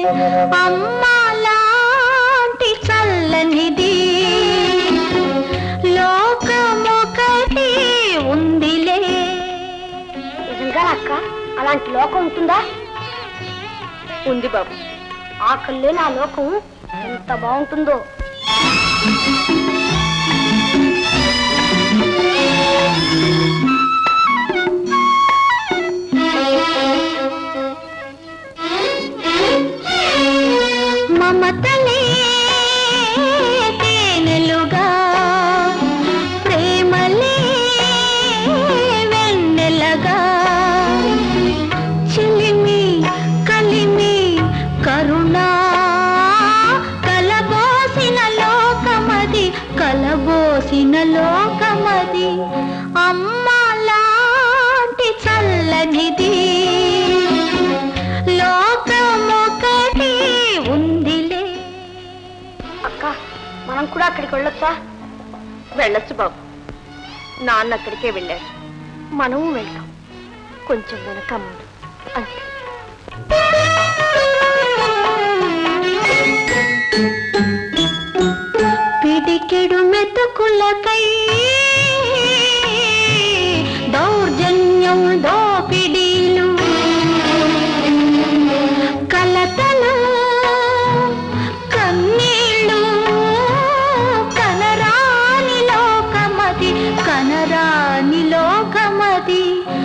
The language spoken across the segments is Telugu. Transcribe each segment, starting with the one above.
అమ్మలాంటి చల్లనిది లోకమొకటి ఉందిలే నిజంగా అక్క అలాంటి లోకం ఉంటుందా ఉంది బాబు ఆకలి లేని ఆ లోకం ఎంత బాగుంటుందో మమతలే తేనెలుగా ప్రేమలే వెన్నెలగా చిలిమి కలిమి కరుణా కలబోసిన లోకమది కలబోసిన లోకమది అమ్మలాంటి చల్లనిది లోకమొకటి ఉందిలే అక్క మనం కూడా అక్కడికి వెళ్ళొచ్చా వెళ్ళొచ్చు బాబు నాన్న అక్కడికే వెళ్ళారు మనము వెళ్తాం కొంచెం వెనక ముందు అంతే పిడికెడు మెతుకులకై దౌర్జన్యం దోపిడీలు కలతలు కన్నీళ్ళు కనరాని లోకమది కనరాని లోకమది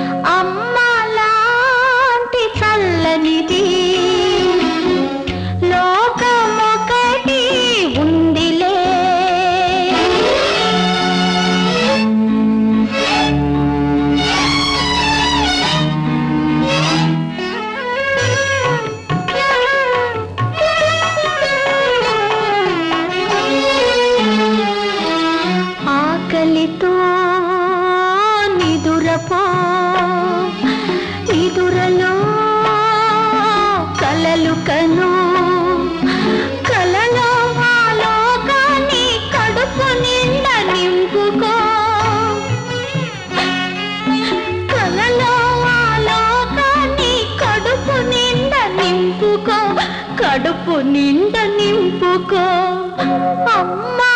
అమ్మలాంటి చల్లనిది లోకమొకటి ఉందిలే ఆకలితో నిదురపో నిదురలో కలలు కను కలలో ఆ లోకాన్ని కడుపు నిండా నింపుకో కలలో ఆ లోకాన్ని కడుపు నిండా నింపుకో కడుపు నిండా నింపుకో అమ్మా